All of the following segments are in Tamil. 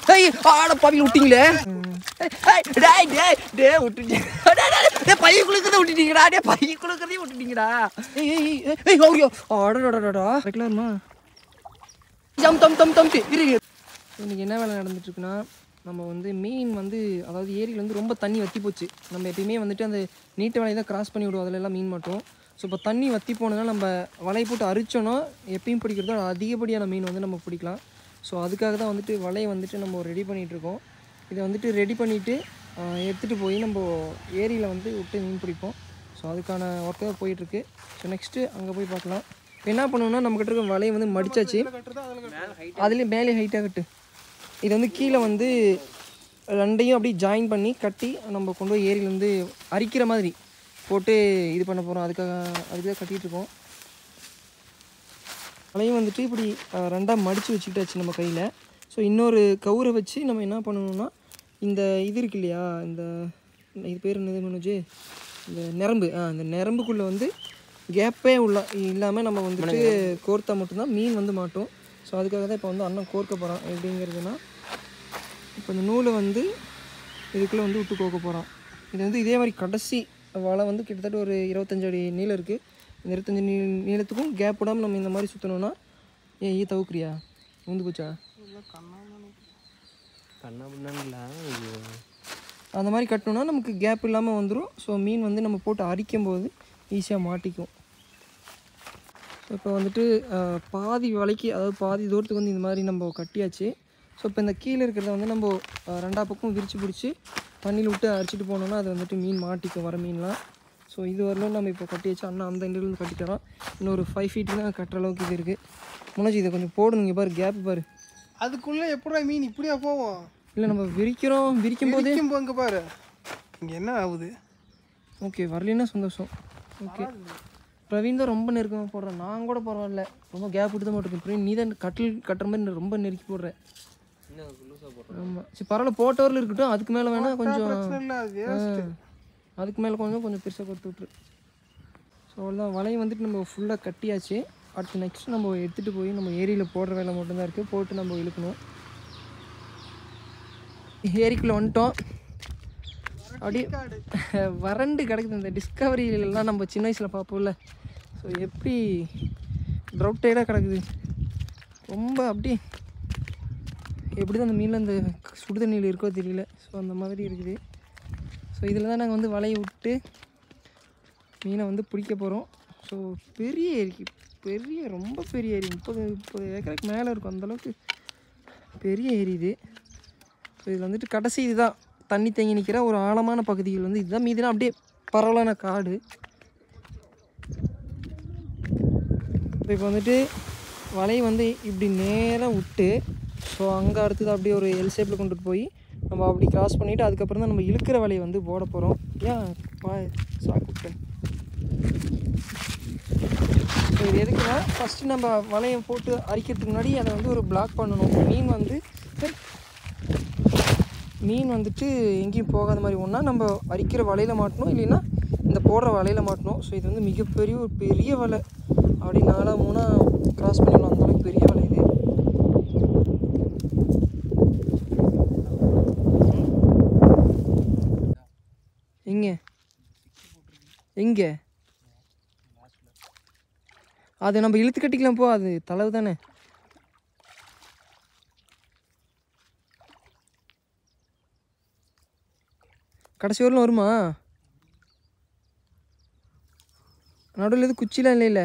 ஏய் ஆட பாவி விட்டீங்களே ஏய், டேய் டேய் டேய் விட்டுட்டீங்க டேய், டேய், டேய், பைய குளுக்கறத விட்டுட்டீங்கடா டேய் பைய குளுக்கறதையும் விட்டுட்டீங்கடா ஏய் ஏய் ஏய், ஏய் ஓடியோ ஆடடடடா வைக்கலாமா ஜம் தம் தம் தம் இரு இரு. இன்னைக்கு என்ன வேலை நடந்துட்டு இருக்குன்னா நம்ம வந்து மீன் வந்து அதாவது ஏரியில் வந்து ரொம்ப தண்ணி வத்தி போச்சு நம்ம எப்பயுமே வந்துட்டு அந்த நீட்டு வலையை தான் கிராஸ் பண்ணி விடுவோம் அதில் எல்லாம் மீன் மாட்டோம் ஸோ இப்போ தண்ணி வத்தி போனதுனால நம்ம வலையை போட்டு அரிச்சோன்னா எப்பயும் பிடிக்கிறதோ அதிகப்படியான மீன் வந்து நம்ம பிடிக்கலாம் ஸோ அதுக்காக தான் வந்துட்டு வலையை வந்துட்டு நம்ம ரெடி பண்ணிகிட்டு இருக்கோம் இதை வந்துட்டு ரெடி பண்ணிவிட்டு எடுத்துகிட்டு போய் நம்ம ஏரியில் வந்து விட்டு மீன் பிடிப்போம் ஸோ அதுக்கான ஒர்க்கு தான் போயிட்டுருக்கு ஸோ நெக்ஸ்ட்டு அங்கே போய் பார்க்கலாம் இப்போ என்ன பண்ணுவோம்னா நம்மக்கிட்ட இருக்க வலையை வந்து மடிச்சாச்சு அதுலேயும் மேலே ஹைட்டாக கட்டு இது வந்து கீழே வந்து ரெண்டையும் அப்படியே ஜாயின் பண்ணி கட்டி நம்ம கொண்டு போய் ஏரியில வந்து அரிக்கிற மாதிரி போட்டு இது பண்ண போகிறோம் அதுக்காக அதுக்கு தான் கட்டிகிட்டு இருக்கோம் வலையும் வந்துட்டு இப்படி ரெண்டாக மடித்து வச்சுக்கிட்டாச்சு நம்ம கையில் ஸோ இன்னொரு கவுரை வச்சு நம்ம என்ன பண்ணணும்னா இந்த இது இருக்கு இல்லையா இந்த இது பேர் என்னது மனோஜ் இந்த நரம்பு ஆ இந்த நரம்புக்குள்ளே வந்து கேப்பே உள்ள இல்லாமல் நம்ம வந்துட்டு கோர்த்தா மட்டும்தான் மீன் வந்து மாட்டும் ஸோ அதுக்காக தான் இப்போ வந்து அண்ணன் கோர்க்க போகிறான் எப்படிங்கிறதுனா இப்போ இந்த நூலை வந்து இதுக்குள்ளே வந்து விட்டு கோக்க போகிறான் இது வந்து இதே மாதிரி கடைசி வலை வந்து கிட்டத்தட்ட ஒரு இருபத்தஞ்சு அடி நீளம் இருக்குது இந்த இருபத்தஞ்சு நீ நீளத்துக்கும் கேப் விடாமல் நம்ம இந்த மாதிரி சுற்றணும்னா ஏன் ஈ தவுக்குறியா உந்து போச்சா கண்ணா பண்ணல அந்த மாதிரி கட்டணும்னா நமக்கு கேப் இல்லாமல் வந்துடும் ஸோ மீன் வந்து நம்ம போட்டு அரிக்கும் போது ஈஸியாக மாட்டிக்கும் ஸோ இப்போ வந்துட்டு அஹ், பாதி வலைக்கு அதாவது பாதி தூரத்துக்கு வந்து இந்த மாதிரி நம்ம கட்டியாச்சு ஸோ இப்போ இந்த கீழே இருக்கிறத வந்து நம்ம அஹ், ரெண்டா பக்கம் விரித்து பிடிச்சி தண்ணியில் விட்டு அரிச்சிட்டு போனோம்னா அது வந்துட்டு மீன் மாட்டிக்கும் வர மீன்லாம் ஸோ இது வரலும் நம்ம இப்போ கட்டியாச்சு அண்ணா அந்த எண்டிலேருந்து கட்டி தரோம் இன்னொரு ஃபைவ் ஃபீட் தான் கட்டுற அளவுக்கு இது இருக்குது முன்னாடி இதை கொஞ்சம் போடணுங்க பாரு கேப் பாரு அதுக்குள்ள எப்படா மீன் இப்படியா போவோம் இல்லை நம்ம விரிக்கிறோம் விரிக்கும் போது விரிக்கும் போங்க பாரு இங்க என்ன ஆகுது ஓகே வரலைன்னா சந்தோஷம் ஓகே பிரவீன் தான் ரொம்ப நெருக்கமாக போடுறேன் நான் கூட பரவாயில்ல ரொம்ப கேப் விட்டு தான் போட்டிருக்கேன் பிரவீன் நீ தான் கட்டில் கட்டுற மாதிரி நீ ரொம்ப நெருக்கி போடுறேன் ஆமாம் சரி பரவாயில்ல போட்டவரில் இருக்கட்டும் அதுக்கு மேலே வேணால் கொஞ்சம் பிரச்சனை இல்லை அது ஆ, அதுக்கு மேலே கொஞ்சம் கொஞ்சம் பெருசாக கொடுத்து விட்ரு ஸோ அவ்வளோதான் வலையை வந்துட்டு நம்ம ஃபுல்லாக கட்டியாச்சு அடுத்து நெக்ஸ்ட் நம்ம எடுத்துகிட்டு போய் நம்ம ஏரியில் போடுற வேலை மட்டும்தான் இருக்குது போட்டு நம்ம இழுக்கணும் ஏரிக்குள்ளே வந்துட்டோம் அப்படியே வறண்டு கிடக்குது இந்த டிஸ்கவரியிலலாம் நம்ம சின்ன வயசில் பார்ப்போம்ல ஸோ எப்படி ட்ரவுட்டேடாக கிடக்குது ரொம்ப அப்படியே எப்படி தான் அந்த மீனில் அந்த சுடு தண்ணியில் இருக்கோ தெரியல ஸோ அந்த மாதிரி இருக்குது ஸோ இதில் தான் நாங்கள் வந்து வலையை விட்டு மீனை வந்து பிடிக்க போகிறோம் ஸோ பெரிய ஏரி பெரிய ரொம்ப பெரிய ஏரி முப்பது முப்பது ஏக்கருக்கு மேலே இருக்கும் அந்தளவுக்கு பெரிய ஏரி இது ஸோ இதில் வந்துட்டு கடைசி இதுதான் தண்ணி தேங்கி நிற்கிற ஒரு ஆழமான பகுதிகள் வந்து இதுதான் மீதிலாம் அப்படியே பரவலான காடு இப்போ வந்துட்டு வலையை வந்து இப்படி நேராக விட்டு ஸோ அங்கே அடுத்தது அப்படியே ஒரு எல் ஷேப்பில் கொண்டுட்டு போய் நம்ம அப்படி கிராஸ் பண்ணிவிட்டு அதுக்கப்புறம் தான் நம்ம இழுக்கிற வலையை வந்து போட போகிறோம் ஏன் பா சாக்கு விட்டேன் ஸோ இது எதுக்குன்னா ஃபஸ்ட்டு நம்ம வலையை போட்டு அரிக்கிறதுக்கு முன்னாடி அதை வந்து ஒரு பிளாக் பண்ணணும் மீன் வந்து சரி மீன் வந்துட்டு எங்கேயும் போகாத மாதிரி ஒன்றா நம்ம அரிக்கிற வலையில் மாட்டணும் இல்லைன்னா இந்த போடுற வலையில் மாட்டணும் ஸோ இது வந்து மிகப்பெரிய ஒரு பெரிய வலை அப்படி நாலாக மூணாக கிராஸ் பண்ணிடலாம் அந்தளவுக்கு பெரிய வலை இது எங்கே எங்கே அது நம்ம இழுத்து கட்டிக்கலாம் போ அது தளவு தானே கடைசி வரலும் வருமா நடுவில் எது குச்சிலாம் இல்லைல்ல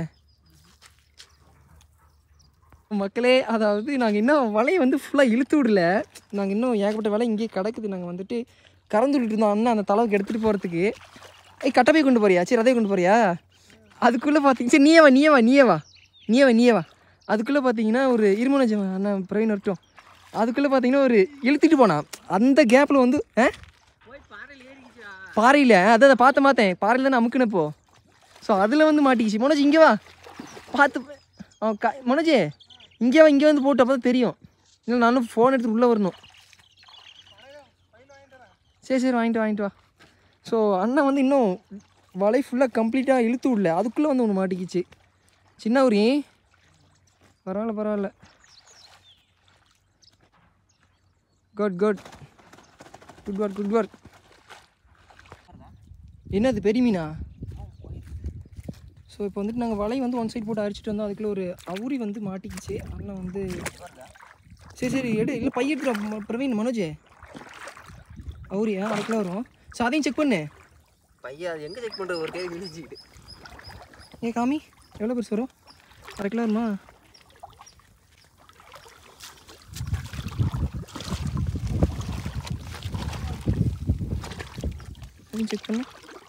மக்களே அதாவது நாங்கள் இன்னும் வலையை வந்து ஃபுல்லாக இழுத்து விடல நாங்கள் இன்னும் ஏகப்பட்ட வலை இங்கேயே கிடக்குது நாங்கள் வந்துட்டு கறந்து விட்டுட்டு இருந்தோம் அண்ணன் அந்த தளவுக்கு எடுத்துகிட்டு போகிறதுக்கு ஐய் கட்டப்பை கொண்டு போறியா சரி அதே கொண்டு போறியா அதுக்குள்ளே பார்த்தீங்க சரி நீயே வா நீயே வா நீயே வா நீயே வா நீயே வா அதுக்குள்ளே பார்த்தீங்கன்னா ஒரு இருமணஜ அண்ணன் பிரவீன் வரட்டும் அதுக்குள்ளே பார்த்தீங்கன்னா ஒரு இழுத்துட்டு போனான் அந்த கேப்பில் வந்து ஆ பாறையில் அதான் அதை பார்த்து பார்த்தேன் பாறையில் தானே அமுக்குனப்போ ஸோ அதில் வந்து மாட்டிக்கிச்சு மனோஜ் இங்கே வா பார்த்து அவன் க மனோஜ் இங்கே வா இங்கே வந்து போட்டு அப்போ தான் தெரியும் இல்லை நானும் ஃபோன் எடுத்து உள்ளே வரணும் சரி சரி வாங்கிட்டு வா, வாங்கிட்டு வா ஸோ அண்ணன் வந்து இன்னும் வலை ஃபுல்லாக கம்ப்ளீட்டாக இழுத்து விடல அதுக்குள்ளே வந்து ஒன்று மாட்டிக்கிச்சு சின்ன உரி பரவாயில்ல பரவாயில்ல good good good work good work என்னது பெரிய மீனா ஸோ இப்போ வந்துட்டு நாங்கள் வலை வந்து ஒன் சைடு போட்டு அரிச்சிட்டு வந்தோம் அதுக்குள்ள ஒரு அவுரி வந்து மாட்டிக்கிச்சு அதெல்லாம் வந்து சரி சரி எடு இல்லை பையிட்டு பிரவீன் மனோஜ் அவுரியா அதுக்குள்ள வரும் ஸோ அதையும் செக் பண்ணு பையன் அது எங்கே செக் பண்ணுறது ஒரு கை விழிச்சிக்கிட்டு ஏ காமி எவ்வளோ பெருசு வரும் அரை கிலோ வருமா செக் பண்ணு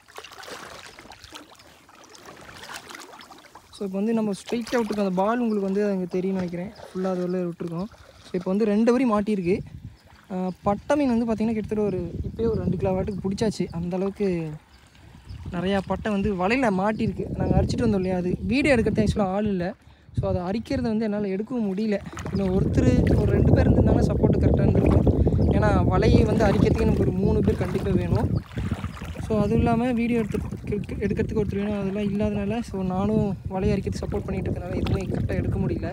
ஸோ இப்போ வந்து நம்ம ஸ்ட்ரைட்டாக விட்டுருக்கோம் அந்த பால் உங்களுக்கு வந்து அங்கே தெரியும்னு நினைக்கிறேன் ஃபுல்லாக அது உள்ள விட்டுருக்கோம் ஸோ இப்போ வந்து ரெண்டு வரி மாட்டியிருக்கு ஆஹ் பட்டை மீன் வந்து பார்த்திங்கன்னா கிட்டத்தட்ட ஒரு இப்போயே ஒரு ரெண்டு கிலோ வாட்டுக்கு பிடிச்சாச்சு அந்த அளவுக்கு நிறையா பட்டை வந்து வலையில் மாட்டியிருக்கு நாங்கள் அரிச்சிட்டு வந்தோம் இல்லையா அது வீடியோ எடுக்கிறது ஆக்சுவலாக ஆள் இல்லை ஸோ அதை அரிக்கிறத வந்து என்னால் எடுக்கவும் முடியல இன்னும் ஒருத்தர் ஒரு ரெண்டு பேர் இருந்திருந்தாங்கன்னா சப்போர்ட் கரெக்டாக இருந்திருக்கும் ஏன்னா வலையை வந்து அரிக்கிறதுக்கு எனக்கு ஒரு மூணு பேர் கண்டிப்பாக வேணும் ஸோ அதுவும் இல்லாமல் வீடியோ எடுத்து எடுக்கிறதுக்கு ஒருத்தர் வேணும் அதெல்லாம் இல்லாதனால ஸோ நானும் வலையை அரிக்கிறதுக்கு சப்போர்ட் பண்ணிட்டு இருக்கனால எதுவுமே கரெக்டாக எடுக்க முடியல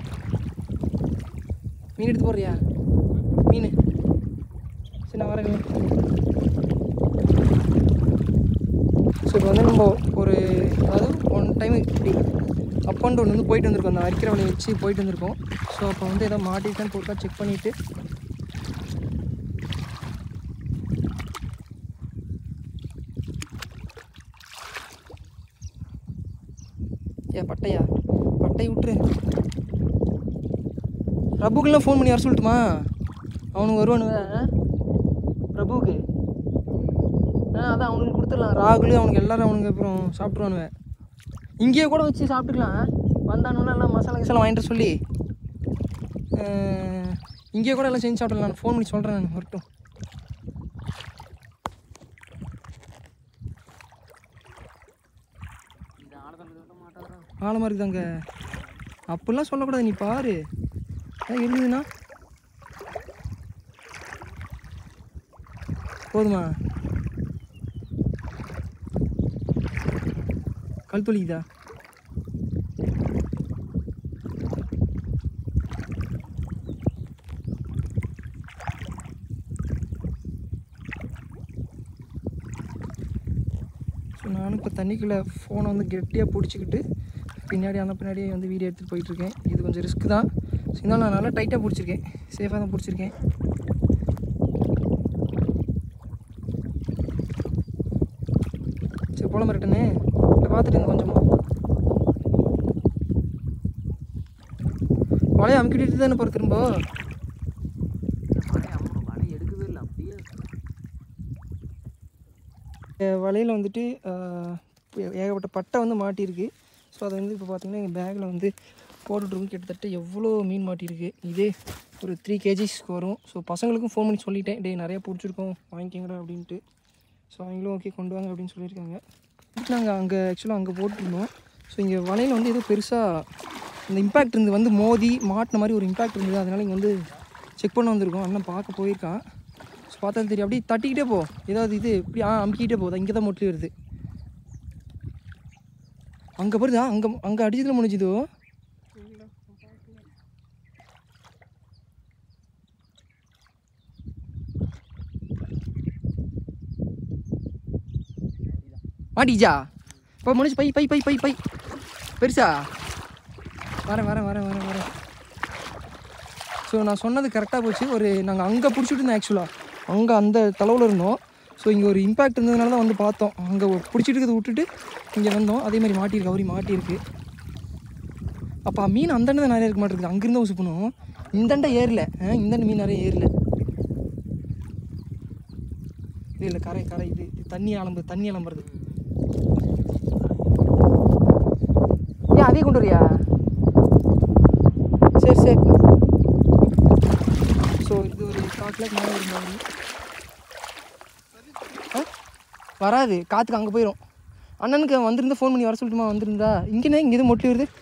மீன் எடுத்து போடுறியா மீன் சரி நான் வரேங்க ஸோ இப்போ வந்து நம்ம ஒரு அதாவது ஒன் டைம் இப்படி அப் அண்ட் டவுன் வந்து போயிட்டு வந்திருக்கோம் அந்த அரிக்கிற வலையை வச்சு போயிட்டு வந்திருக்கோம் ஸோ அப்போ வந்து எதாவது மாட்டிருக்கான்னு பொருட்கா செக் பண்ணிவிட்டு ஏ பட்டையா பட்டை விட்டுரு பிரபுக்கெல்லாம் ஃபோன் பண்ணி வர சொல்லட்டுமா அவனுக்கு வருவானுங்க ஆ? பிரபுவுக்கு ஆ அதான் அவனுக்கு கொடுத்துடலாம் ராகுல் அவனுக்கு எல்லாரும் அவனுக்கு அப்புறம் சாப்பிட்ருவானுங்க இங்கேயே கூட வச்சு சாப்பிட்டுக்கலாம் வந்தானுன்னா எல்லாம் மசாலா கிசாலா வாங்கிட்டு வர சொல்லி அஹ், இங்கேயே கூட எல்லாம் செஞ்சு சாப்பிடலாம் நான் ஃபோன் பண்ணி சொல்கிறேன் நான் வரட்டும் இந்த ஆடத்தில் சொல்ல மாட்டாரா ஆழமாக இருக்குதாங்க அப்படிலாம் சொல்லக்கூடாது நீ பாரு ஏன் இருந்ததுன்னா போதுமா கல் தொலிக்குதா ஸோ நானும் இப்போ தண்ணிக்குள்ளே ஃபோனை வந்து கெட்டியாக பிடிச்சிக்கிட்டு பின்னாடி அந்த பின்னாடியே வந்து வீடியோ எடுத்துகிட்டு போயிட்டுருக்கேன் இது கொஞ்சம் ரிஸ்க் தான் ஸோ இருந்தாலும் நான் நல்லா டைட்டாக பிடிச்சிருக்கேன் சேஃபாக தான் பிடிச்சிருக்கேன் சரி போல மிரட்டனே இல்லை பார்த்துட்டு இருங்க கொஞ்சமாக வலையை அமுக்கிட்டு தானே போகிற திரும்ப வலை அம்மா வலை எடுக்கவே இல்லை அப்படியே வலையில் வந்துட்டு ஆஹ், ஏகப்பட்ட பட்டை வந்து மாட்டியிருக்கு ஸோ அதை வந்து இப்போ பார்த்தீங்கன்னா எங்கள் பேக்கில் வந்து போட்டுட்ருக்கும் கிட்டத்தட்ட எவ்வளோ மீன் மாட்டியிருக்கு இதே ஒரு த்ரீ கேஜிஸ்க்கு வரும் ஸோ பசங்களுக்கும் ஃபோன் பண்ணி சொல்லிட்டேன் டேய் நிறையா பிடிச்சிருக்கோம் வாங்கிக்கங்கடா அப்படின்ட்டு ஸோ அவங்களும் ஓகே கொண்டு வாங்க அப்படின்னு சொல்லியிருக்காங்க இதுக்கு நாங்கள் அங்கே ஆக்சுவலாக அங்கே போட்டிருந்தோம் ஸோ இங்கே வலையில் வந்து ஏதோ பெருசாக இந்த இம்பேக்ட் இருந்து வந்து மோதி மாட்டின மாதிரி ஒரு இம்பேக்ட் இருந்தது அதனால இங்கே வந்து செக் பண்ண வந்திருக்கோம் அண்ணன் பார்க்க போயிருக்கான் ஸோ பார்த்தா தெரியும் அப்படியே தட்டிக்கிட்டே போ ஏதாவது இது இப்படி ஆ அமுக்கிட்டே போகுது இங்கே தான் மொட்லி வருது அங்கே வருதா அங்கே அங்கே அடிச்சதுல முடிஞ்சுதோ மாட்டிச்சா இப்போ முடிஞ்சு பை பை பை பை பை பெருசா வரேன் வரேன் வரேன் வரேன் வரேன் ஸோ நான் சொன்னது கரெக்டாக போச்சு ஒரு நாங்கள் அங்கே பிடிச்சிட்டு இருந்தோம் ஆக்சுவலாக அங்கே அந்த தளவில் இருந்தோம் ஸோ இங்கே ஒரு இம்பேக்ட் இருந்ததுனால தான் வந்து பார்த்தோம் அங்கே பிடிச்சிட்டு இருக்கிறத விட்டுட்டு இங்கே வந்தோம் அதே மாதிரி மாட்டியிருக்கு அவரி மாட்டியிருக்கு அப்போ மீன் அந்தண்டை தான் நிறைய இருக்க மாட்டேங்குது அங்கேருந்து ஊசி பண்ணுவோம் இந்தண்டை ஏறல ஆ, இந்தண்டை மீன் நிறைய ஏறல இது இல்லை கரை கரை இது இது தண்ணி அலம்புது தண்ணி அலம்புறது ஏன் அதே கொண்டு வரியா சரி சரி ஸோ இது ஒரு கால் லேக் மேலே ஒரு மாதிரி ஆ வராது காற்றுக்கு அங்கே போயிடும் அண்ணனுக்கு வந்திருந்தா ஃபோன் பண்ணி வர சொல்லட்டுமா வந்திருந்தா இங்கேனே இங்கே எதுவும் மொட்டி வருது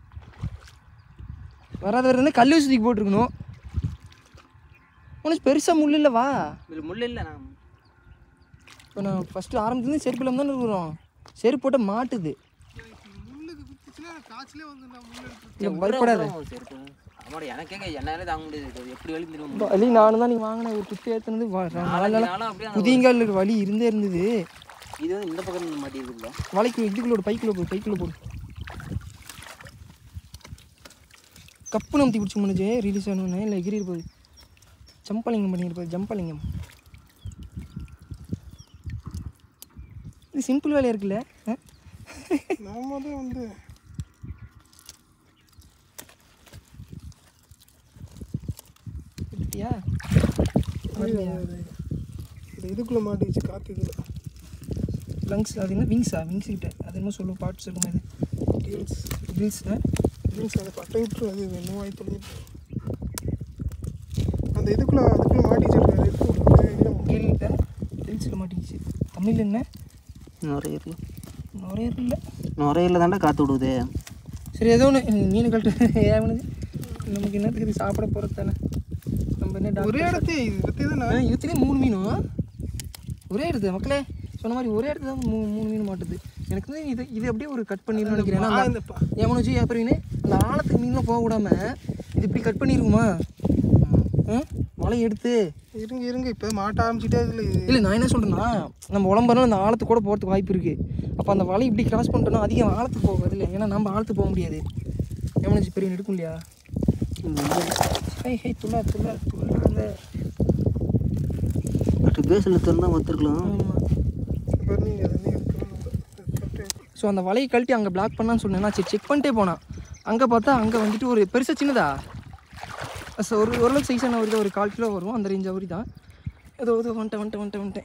வராத வரதுனா கல் வச்சு தூக்கி போட்டிருக்கணும் உனக்கு பெருசாக முள் இல்லை வா இதில் முள் இல்லை நான் இப்போ நான் ஃபஸ்ட்டு ஆரம்பத்துலேருந்து செருப்பு இல்லாமல் தானே இருக்கிறோம் செருப்பு போட்டால் மாட்டுது முள்ளுக்கு குத்துச்சுன்னா எனக்கு காய்ச்சலே வந்து நான் முள்ளு எடுத்து இல்லை பயப்படாத சரி ஆமாடா எனக்கே என்னாலே தாங்க முடியாது இது எப்படி வலி திரும்ப வலி நானும் தான் நீ வாங்கின ஒரு குத்து ஏற்றுனது நாலு நாள் நாளும் அப்படியே அந்த புதியங்கால் வலி இருந்தே இருந்தது இது வந்து இந்த பக்கம் இருந்து மாட்டி இருக்குல்ல வலைக்கு இதுக்குள்ள ஒரு பைக்குள்ள போடு பைக்குள்ள போடு கப்பு நம்பி பிடிச்சி முடிஞ்சு ரிலீஸ் ஆனோன்னு இல்லை எகிரி போகுது ஜம்பலிங்கம் பண்ணியிருப்பாரு ஜம்பலிங்கம் இது சிம்பிள் வேலையாக இருக்குல்ல ஆ? நாம தான் வந்து எடுத்தியா இந்த இதுக்குள்ளே மாட்டிச்சு காற்று இதில் லங்ஸ் அது என்ன விங்ஸா விங்ஸ் கிட்ட அது என்ன சொல்லும் பார்ட்ஸ் இருக்கும் அது டீல்ஸ் கில்ஸ் டீல்ஸ் அதை பட்டை விட்டுரு அது என்ன வாய் தொலைஞ்சிட்டு அந்த இதுக்குள்ளே அதுக்குள்ளே மாட்டிச்சு கில் கில்ஸில் மாட்டிக்கிச்சு தமிழ் என்ன நுரையீரல் நிறைய இல்லை நுரையீரல தாண்டா காற்று விடுது சரி ஏதோ ஒன்று மீன் கழட்டு ஏவனுது நமக்கு என்னத்துக்கு இது சாப்பிட போகிறது தானே நம்ம என்ன டாக்டர் ஒரே இடத்தே இது இடத்தே தானே இதுலேயும் மூணு மீனும் ஒரே இடத்து மக்களே சொன்ன மாதிரி ஒரே இடத்துல தான் மூணு மூணு மீன் மாட்டுது எனக்கு வந்து இது இது அப்படியே ஒரு கட் பண்ணிடணும்னு நினைக்கிறேன் ஏன்னா இந்த பா- ஏமனோச்சு அப்புறம் அந்த ஆழத்துக்கு மீன்லாம் போக விடாம இது இப்படி கட் பண்ணிருக்குமா ஆ வலை எடுத்து இருங்க இருங்க இப்போ மாட்ட ஆரம்பிச்சிட்டே இதில் இல்லை நான் என்ன சொல்கிறேன்னா நம்ம உடம்புறோம் அந்த ஆழத்துக்கு கூட போகிறதுக்கு வாய்ப்பு இருக்குது அப்போ அந்த வலை இப்படி கிராஸ் பண்ணிட்டோம்னா அதிகம் ஆழத்துக்கு போகாது இல்லை ஏன்னா நம்ம ஆழத்துக்கு போக முடியாது எவனாச்சு பெரிய எடுக்கும் இல்லையா ஏய் ஹே துள்ளா துள்ளா துள்ளாத அட்டு பேசில் திறந்தா வந்துருக்கலாம் ஆமாம் இப்போ நீங்கள் அதை எடுக்கணும் ஸோ அந்த வலையை கழட்டி அங்கே பிளாக் பண்ணான்னு சொன்னேன்னா சரி செக் பண்ணிட்டே போனான் அங்கே பார்த்தா அங்கே வந்துட்டு ஒரு பெருசாக சின்னதா ஸோ ஒரு ஓரளவுக்கு சைஸான ஒரு ஒரு கால் கிலோ வரும் அந்த ரேஞ்ச் அவரி தான் ஏதோ ஏதோ வந்துட்டேன் வந்துட்டேன் வந்துட்டேன் வந்துட்டேன்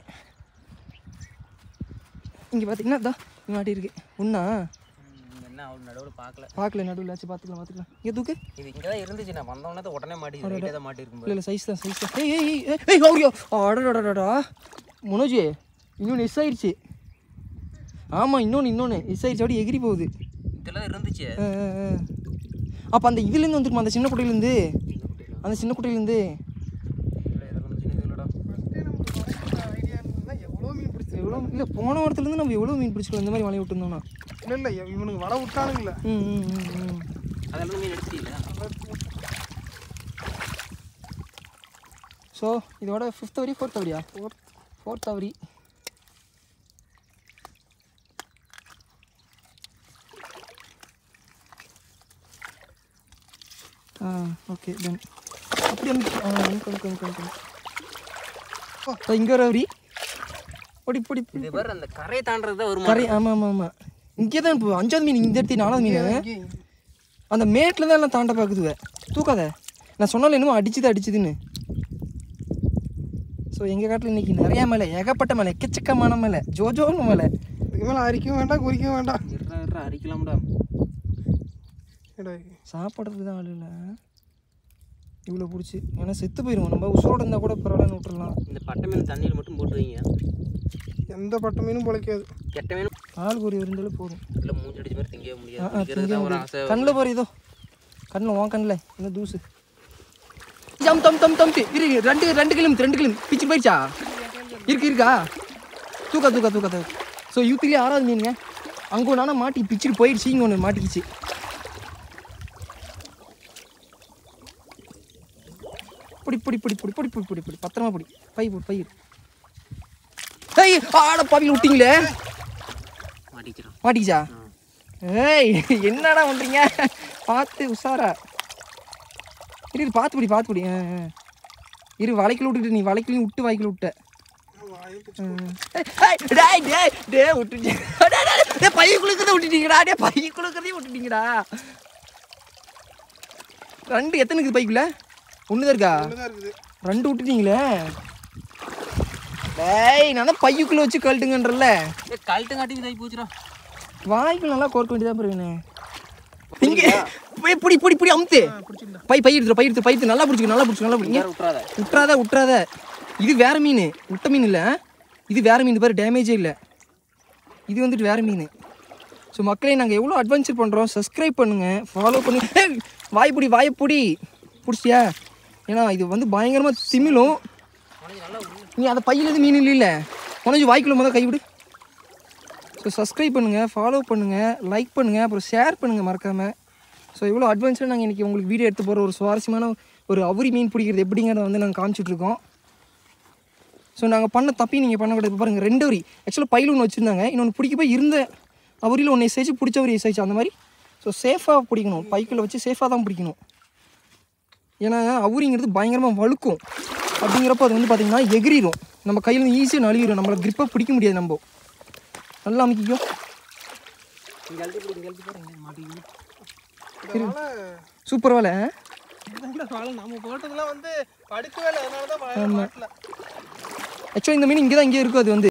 இங்கே பார்த்தீங்கன்னா அதான் மாட்டி இருக்கு ஒன்றா என்ன அவ்வளோ நடுவில் பார்க்கல பார்க்கல நடுவில் ஆச்சு பார்த்துக்கலாம் பார்த்துக்கலாம் இங்கே தூக்கு இது இங்கே தான் இருந்துச்சு நான் வந்தவொடனே தான் உடனே மாட்டி ரைட்டே தான் மாட்டிருக்கும் இல்லை இல்லை சைஸ் தான் சைஸ் தான் ஏய் ஏய் ஏய், ஏய் ஏய் ஓடியோ அடடடடா மனோஜ் இன்னொன்று எஸ் ஆயிடுச்சு ஆமாம் இன்னொன்று இன்னொன்று எஸ் ஆயிடுச்சு அப்படியே எகிரி போகுது இதெல்லாம் இருந்துச்சு அப்போ அந்த இதுலேருந்து வந்துருமா அந்த சின்ன குட்டையிலேருந்து அந்த சின்ன குட்டையிலேருந்து இதெல்லாம் சின்ன இதுலடா ஃபஸ்ட்டே நமக்கு வரைக்கிற ஐடியா இருந்ததுன்னா எவ்வளோ மீன் பிடிச்சி எவ்வளோ இல்லை போன வாரத்துலேருந்து நம்ம எவ்வளோ மீன் பிடிச்சிருக்கோம் இந்த மாதிரி வலையை விட்டுருந்தோம்னா இல்லை இல்லை இவனுக்கு வர விட்டானுங்களே ம் ம் ம் ம் அதெல்லாம் மீன் எடுத்துட்டீங்களா ஸோ இதோட ஃபிஃப்த் வரி ஃபோர்த் வரியா ஃபோர்த் ஃபோர்த் வரி ஆ ஓகே டன் அப்படி வந்து ஆ அமுக்கு அமுக்கு அமுக்கு அமுக்கு இங்கே ஒரு வரி பொடி பொடி பொடி இது பாரு அந்த கரையை தாண்டறது தான் வருமா கரை ஆமாம் ஆமாம் ஆமாம் இங்கே தான் இப்போ அஞ்சாவது மீன் இந்த இடத்து நாலாவது மீன் அந்த மேட்டில் தான் எல்லாம் தாண்ட பார்க்குதுவ தூக்காத நான் சொன்னால என்னமோ அடிச்சுது அடிச்சுதுன்னு ஸோ எங்கள் காட்டில் இன்னைக்கு நிறையா மேலே ஏகப்பட்ட மேலே எக்கச்சக்கமான மேலே ஜோஜோன்னு மேலே இதுக்கு மேலே அரிக்கவும் வேண்டாம் குறிக்கவும் வேண்டாம் இருறா இருறா அரிக்கலாம்டா ஏடா சாப்பிட்றதுக்கு தான் ஆள் இல்லை இவ்வளோ பிடிச்சி ஏன்னா செத்து போயிடுவோம் நம்ம உசுரோட இருந்தால் கூட பரவாயில்லன்னு விட்டுறலாம் இந்த பட்டை மீன் தண்ணியில் மட்டும் போட்டு வைங்க எந்த பட்ட மீனும் பிழைக்காது கெட்ட மீன் ஆளுக்கு ஒரு இருந்தாலும் போதும் இல்லை மூஞ்சி அடிச்ச மாதிரி திங்கவே ஆ முடியாது ஆ திங்கிறது தான் ஒரு ஆசை கண்ணில் போகிற இதோ கண்ணில் உன் கண்ணில் என்ன தூசு ஜம் தம் தம் தம் இரு இரு, ரெண்டு ரெண்டு கிலோமீட்டர் ரெண்டு கிலோமீட்டர் பிச்சு போயிடுச்சா இருக்கு இருக்கா தூக்கா தூக்கா தூக்கா தூக்கா ஸோ யூத்துலேயே ஆறாவது மீனுங்க அங்கே ஒன்று ஆனால் மாட்டி பிச்சுட்டு போயிடுச்சு இங்கே ஒன்று மாட்டிக்கிச்சு பிடி பிடி பிடி பிடி பிடி பிடி பிடி பிடி பத்திரமா பிடி பை போடு பயிர் ஏய் ஆட பாவியில் விட்டீங்களே மாட்டிக்கிறோம் மாட்டிக்கிச்சா ஏய் என்னடா பண்ணுறீங்க பார்த்து உஷாரா இரு இரு பார்த்து பிடி பார்த்து பிடி ஆ, ஆ. இரு வலைக்குள்ள விட்டுட்டு நீ வலைக்குள்ளேயும் விட்டு வாய்க்குள்ள விட்ட ஏய், டேய் டேய் டேய் விட்டுட்டு டேய், டேய், டேய், பையன் குளுக்கிறத விட்டுட்டீங்கடா டே பையன் குளுக்கிறதையும் விட்டுட்டீங்கடா ரெண்டு எத்தனை இருக்குது பைக்குள்ள ஒன்று தான் இருக்கா தான் இருக்குது ரெண்டு விட்டுட்டீங்களே டேய் நான் தான் பையுக்குள்ளே வச்சு கழட்டுங்கன்றல ஏ கழட்டு காட்டி இதாகி போச்சுடா வாய்க்குள்ள நல்லா கோர்க்க வேண்டியதான் பிறகுண்ணே இங்க போய் புடி புடி புடி அமுத்து பை பை எடுத்துரு பை எடுத்து பை எடுத்து நல்லா பிடிச்சிக்க நல்லா பிடிச்சிக்க நல்லா பிடிங்க யாரும் விட்றாத விட்றாத விட்றாத இது வேற மீன் விட்ட மீன் இல்லை இது வேற மீன் பாரு டேமேஜே இல்லை இது வந்துட்டு வேற மீன் ஸோ மக்களே நாங்கள் எவ்வளோ அட்வென்ச்சர் பண்ணுறோம் சப்ஸ்கிரைப் பண்ணுங்கள் ஃபாலோ பண்ணுங்க ஏய், வாய்ப்புடி வாய்ப்புடி பிடிச்சியா ஏன்னா இது வந்து பயங்கரமாக திமிழும் நீ அந்த பையில எதுவும் மீன் இல்லை உனஞ்சு வாய்க்குள்ள முதல் கைவிடு ஸோ சப்ஸ்கிரைப் பண்ணுங்கள் ஃபாலோ பண்ணுங்கள் லைக் பண்ணுங்கள் அப்புறம் ஷேர் பண்ணுங்கள் மறக்காமல் ஸோ இவ்வளோ அட்வான்ஸாக நாங்கள் இன்றைக்கி உங்களுக்கு வீடியோ எடுத்து போகிற ஒரு சுவாரஸ்யமான ஒரு அவுரி மீன் பிடிக்கிறது எப்படிங்கிறத வந்து நாங்கள் காமிச்சிட்ருக்கோம் ஸோ நாங்கள் பண்ண தப்பி நீங்கள் பண்ணக்கூடாது இப்போ பாருங்கள் ரெண்டு வரி ஆக்சுவலாக பையில் ஒன்று வச்சுருந்தாங்க இன்னொன்று பிடிக்க போய் இருந்த அவரியில் ஒன்று எசைச்சு பிடிச்ச ஒரு எசைச்சு அந்த மாதிரி ஸோ சேஃபாக பிடிக்கணும் பைக்கில் வச்சு சேஃபாக தான் பிடிக்கணும் ஏன்னா அவுரிங்கிறது பயங்கரமாக வழுக்கும் அப்படிங்கிறப்ப அது வந்து பார்த்திங்கன்னா எகிரிடும் நம்ம கையில் ஈஸியாக நழுவிடும் நம்மளை கிரிப்பாக பிடிக்க முடியாது நம்ம நல்லா அமைக்கிக்கோ இங்கே அழுத்தி போடு இங்கே அழுத்தி போடுங்க மாட்டிக்கிங்க இதனால சூப்பர் வேலை இதான்டா வாழை நம்ம போட்டதெல்லாம் வந்து படுக்கவே இல்லை அதனால தான் வாழை மாட்டல ஆக்சுவலாக இந்த மீன் இங்கே தான் இங்கே இருக்கும் அது வந்து